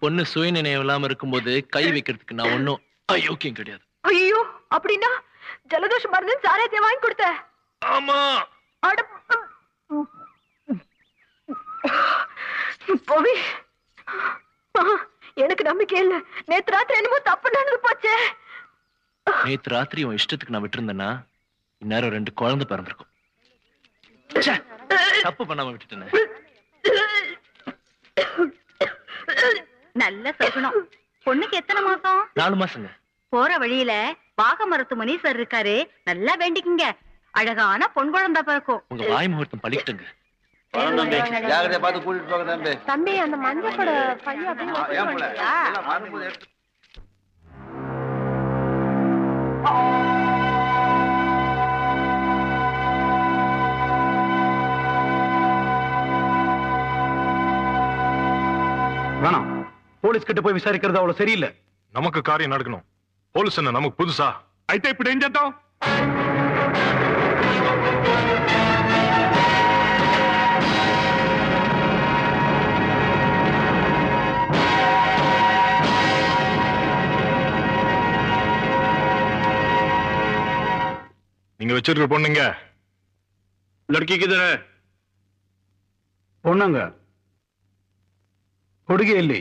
பொண்ணு சுயநினைவு இல்லாம இருக்கும்போது கை வைக்கிறதுக்கு நான் ஒன்னும் அயோக்கியம் கிடையாது ஐயோ அப்படின்னா ஜலதோஷம் மருந்து சாராயத்தை வாங்கி கொடுத்த ஆமா அட போவி எனக்கு நம்பிக்கை இல்ல நேத்து ராத்திரி என்னமோ தப்பு நடந்து போச்சே நேத்து ராத்திரி உன் இஷ்டத்துக்கு நான் விட்டுருந்தேன்னா இந்நேரம் ரெண்டு குழந்தை பிறந்திருக்கும் ச்சே, தப்பு பண்ணாம விட்டுட்டேனே நல்ல சகுனம் பொண்ணுக்கு எத்தனை மாசம் நாலு மாசங்க போற வழியில பாக மரத்து முனீஸ்வர் இருக்காரு நல்லா வேண்டிக்குங்க அழகான பொன் குழந்தை பிறக்கும் உங்க வாய் முகூர்த்தம் பழிக்கட்டுங்க ஜாகிரதையா பார்த்து கூட்டிட்டு போங்க தம்பி தம்பி அந்த மஞ்சள் கூட பையன் அப்படியே ஏன் போல எல்லாம் வரும்போது எடுத்து வேணாம் போலீஸ் கிட்ட போய் விசாரிக்கிறது அவ்வளவு சரியில்லை நமக்கு காரியம் நடக்கணும் போலீஸ் என்ன நமக்கு புதுசா అయితే ఇప్పుడు ఏం చేద్దాం நீங்க வச்சிருக்கிற பொண்ணுங்க லட்கி கிதர பொண்ணுங்க ಹುಡುಗಿ ಎಲ್ಲಿ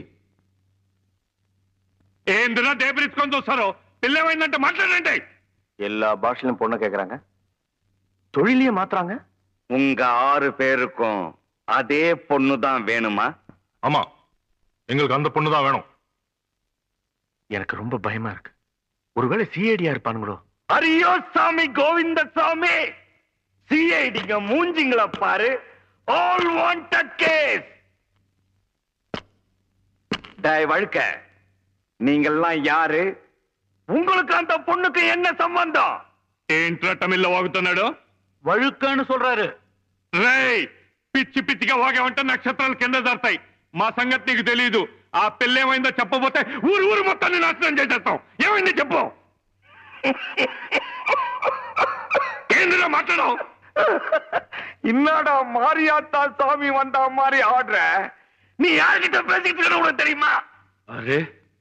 ఏందిరా దేబరించుకొని చూస్తారు పిల్లమైందంటే మాట్లాడండి எல்லா பாஷையிலும் பொண்ணு கேக்குறாங்க தொழிலையே மாத்துறாங்க உங்க ஆறு பேருக்கும் அதே பொண்ணு தான் வேணுமா ஆமா எங்களுக்கு அந்த பொண்ணு தான் வேணும் எனக்கு ரொம்ப பயமா இருக்கு ஒருவேளை சிஐடியா இருப்பானுங்களோ அரியோ சாமி கோவிந்த சாமி சிஐடிங்க மூஞ்சிங்கள பாரு ஆல் வாண்டட் கேஸ் டேய் வழுக்க நீங்கெல்லாம் யாரு உங்களுக்கு அந்த பொண்ணுக்கு என்ன சம்பந்தம் ఏంట్రా తమిళ్లో వాగుతున్నాడు వழுக்கன்னு சொல்றாரு రేయ్ పిచ్చి పిచ్చిగా వాగామంటే నక్షత్రాలు కింద జరుగుతాయి మా సంగతి నీకు తెలియదు ఆ పెళ్ళేమైందో చెప్పబోతే ఊరు ఊరు మొత్తాన్ని నాశనం చేసేస్తాం ఏమైంది చెప్పు ఏందిరా మాట్లాడవు என்னடா மாரியாத்தா சாமி வந்த மாதிரி ஆடுற நீ யார்கிட்ட பேசிட்டு இருக்க உனக்கு தெரியுமா அரே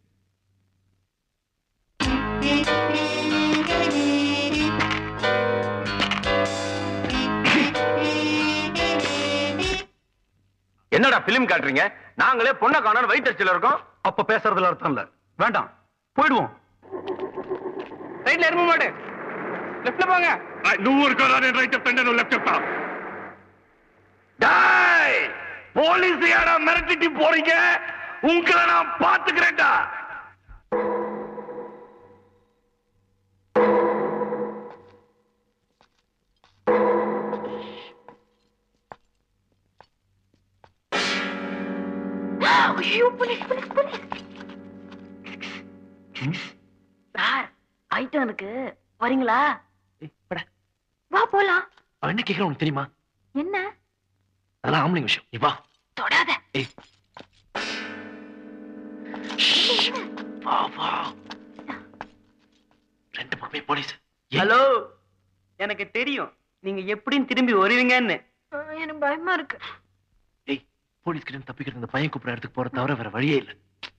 என்னடா பிலிம் காட்டுறீங்க நாங்களே பொண்ணை காணோம் வயிற்றுல இருக்கோம் அப்ப பேசுறதுல அர்த்தம் இல்ல வேண்டாம் போயிடுவோம் ரைட்ல இருக்க மாட்டேன் லெஃப்ட்ல போங்க నువ్వు ఊరుకోరా నేను రైట్ చెప్తాను నువ్వు లెఫ్ట్ చెప్తా டேய் போலீஸ் யாரா மிரட்டிட்டு போறீங்க உங்களை நான் பாத்துக்கிறேன்டா ஐயோ police police police sir item இருக்கு வரீங்களா ஏய், வாடா. வா போலாம் அவன் என்ன கேக்குறான் உனக்கு தெரியுமா என்ன அதெல்லாம் ஆம்பளைங்க விஷயம் நீ வா தொடாத ஏய் ஷ், வா வா ரெண்டு பக்கமே போலீஸ் ஹலோ எனக்கு தெரியும் நீங்க எப்படின்னு திரும்பி வருவீங்கன்னு ஆ, எனக்கு பயமா இருக்கு ஏய் போலீஸ் கிட்ட இருந்து தப்பிக்கிறது இந்த பையன் கூப்பிடுற இடத்துக்கு போற தவிர வேற வழியே இல்ல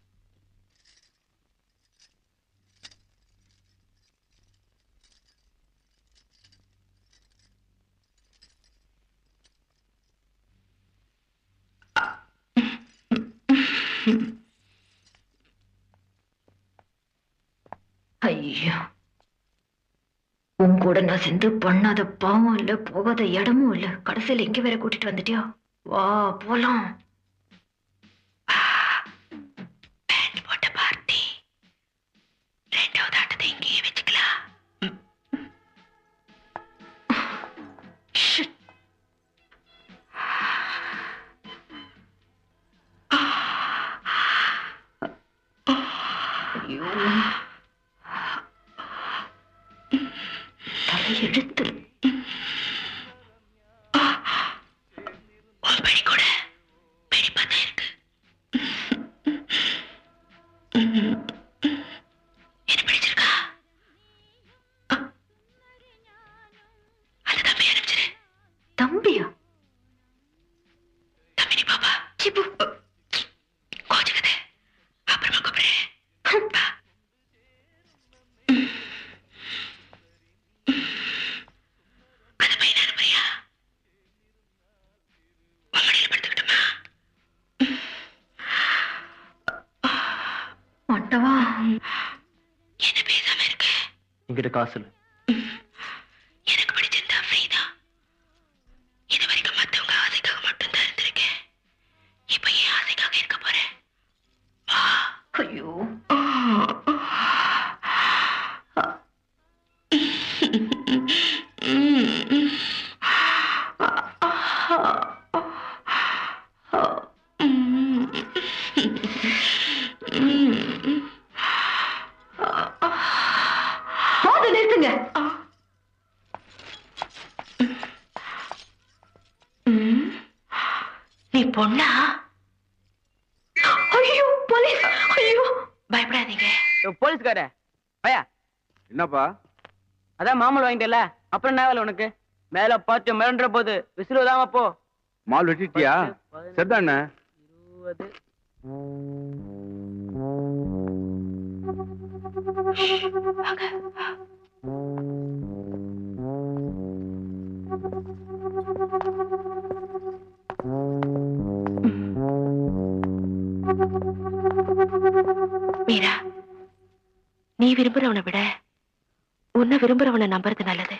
ஐயோ உன் கூட நான் சேர்ந்து பண்ணாத பாவம் இல்ல போகாத இடமும் இல்ல கடைசியில எங்க வேற கூட்டிட்டு வந்துட்டியா வா போலாம் பேண்ட் போட்ட பார்ட்டி ரெண்டாவது ஆட்டத்தை இங்கேயே வச்சுக்கலாம் Shit. ஐயோ தலையெழுத்து உன் படி கூட பெரியப்பா தான் இருக்கு என்ன பிடிச்சிருக்கா அந்த தம்பி அனுப்பிச்சிரு தம்பியா தம்பி நீ பாப்பா சிப்பு கோச்சுக்கதே மட்டவா என்ன பேசாம இருக்க என்கிட்ட காசு இல்ல எனக்கு பிடிச்சிருந்தா ஃப்ரீதா இது வரைக்கும் மத்தவங்க ஆசைக்காக மட்டும் தான் இருந்திருக்கேன் இப்ப ஏன் ஆசைக்காக இருக்க போறேன் வா ஐயோ போதும் நிறுத்துங்க ம். நீ பொண்ணா ஐயோ போலீஸ் ஐயோ பயப்படாதீங்க போலீஸ்கார பையா என்னப்பா அதான் மாமூல் வாங்கிட்டல அப்புறம் என்ன வேலை உனக்கு மேல பார்த்து மிரண்டுற போது விசிறுதாம போ மால் வெட்டிட்டியா சரிதானே இருபது மீரா நீ விரும்புறவனை விட உன்னை விரும்புறவனை நம்புறது நல்லது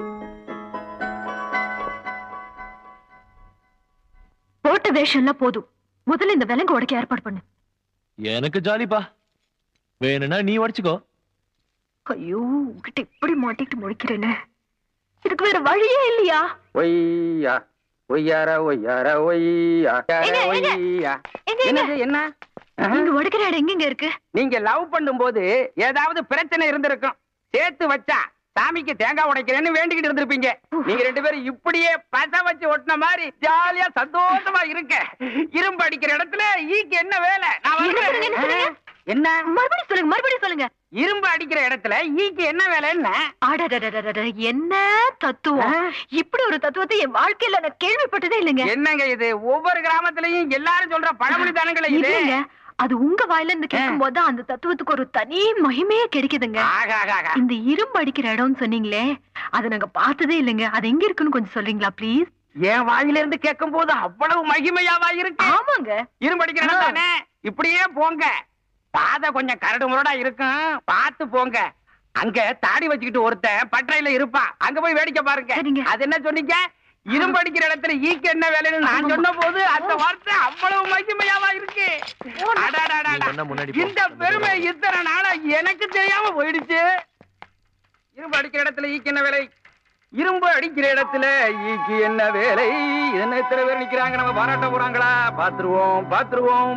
போட்ட வேஷம்லாம் போதும் முதல்ல இந்த விலங்கு உடைக்க ஏற்பாடு பண்ணு எனக்கு ஜாலிப்பா வேணும்னா நீ உடச்சுக்கோ ஐயோ உங்ககிட்ட இப்படி மாட்டிட்டு முடிக்கிறேன்னு இதுக்கு வேற வழியே இல்லையா ஒய்யா ஒய்யார ஒய்யார ஒய்யா ஏங்க, ஏங்க. ஒய்யா எங்க எங்க என்னது என்ன நீங்க உடைக்கிற இடம் எங்கெங்க இருக்கு நீங்க லவ் பண்ணும்போது ஏதாவது பிரச்சனை இருந்திருக்கும் சேர்த்து வச்சா சாமிக்கு தேங்காய் உடைக்கிறேன்னு வேண்டிக்கிட்டு இருந்திருப்பீங்க நீங்க ரெண்டு பேரும் இப்படியே பச வச்சு ஒட்டின மாதிரி ஜாலியா சந்தோஷமா இருக்க இரும்பு அடிக்கிற இடத்துல ஈக்கு என்ன வேலை நான் என்ன சொல்லுங்க, என்ன சொல்லுங்க? வருவேன். என்ன மறுபடியும் சொல்லுங்க மறுபடியும் சொல்லுங்க இரும்பு அடிக்கிற இடத்துல ஈக்கு என்ன வேலை என்ன அடடடடடட, என்ன தத்துவம் இப்படி ஒரு தத்துவத்தை என் வாழ்க்கையில நான் கேள்விப்பட்டதே இல்லைங்க என்னங்க இது ஒவ்வொரு கிராமத்துலயும் எல்லாரும் சொல்ற பழமொழி தானுங்களே இது இல்லைங்க அது உங்க வாயில இருந்து கேட்கும் போது அந்த தத்துவத்துக்கு ஒரு தனி மகிமையே கிடைக்குதுங்க ஆகா ஆகா, ஆகா. இந்த இரும்பு அடிக்கிற இடம்னு சொன்னீங்களே அதை நாங்க பார்த்ததே இல்லைங்க அது எங்க இருக்குன்னு கொஞ்சம் சொல்றீங்களா ப்ளீஸ் என் வாயில இருந்து கேட்கும் போது அவ்வளவு மகிமையாவா இருக்கு ஆமாங்க இரும்பு அடிக்கிற இடம் தானே இப்படியே போங்க பாதை கொஞ்சம் கரடு முரடா இருக்கும் பார்த்து போங்க அங்க தாடி வச்சுக்கிட்டு ஒருத்தன் பட்டறையில இருப்பான் அங்க போய் வேடிக்கை பாருங்க சரிங்க. அது என்ன சொன்னீங்க இரும்பு அடிக்கிற இடத்துல ஈக்கு என்ன வேலைன்னு நான் சொன்ன போது அந்த வார்த்தை அவ்வளவு மகிமையாவா இருக்கு அடாடாடாடா. நீ வேணா முன்னாடி போ. இந்த பெருமை இத்தனை நாளா எனக்கு தெரியாம போயிடுச்சு இரும்பு அடிக்கிற இடத்துல ஈக்கு என்ன வேலை இரும்பு அடிக்கிற இடத்துல ஈக்கு என்ன வேலை என்ன இத்தனை பேர் நிக்கிறாங்க நம்ம பாராட்ட போறாங்களா பாத்துருவோம் பாத்துருவோம்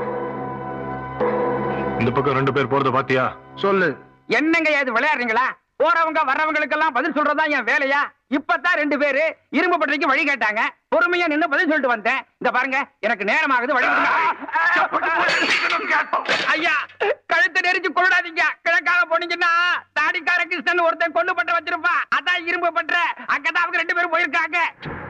இந்த பக்கம் ரெண்டு பேர் போறத பாத்தியா சொல்லு என்னங்க இது விளையாடுறீங்களா போறவங்க வர்றவங்களுக்கெல்லாம் பதில் சொல்றதா என் வேலையா இப்பதான் ரெண்டு பேரு இரும்பு பட்டறைக்கு வழி கேட்டாங்க பொறுமையா நின்னு பதில் சொல்லிட்டு வந்தேன் இந்த பாருங்க எனக்கு நேரமாகுது வழி விடுங்க. ஐயா கழுத்தை நெரிச்சு கொள்ளாதீங்க கிழக்காக போனீங்கன்னா தாடிக்கார கிருஷ்ணன் ஒருத்தன் கொண்டு பட்ட வச்சிருப்பான் அதான் இரும்பு பற்ற அங்கதான் அவங்க ரெண்டு பேரும் போயிருக்காங்க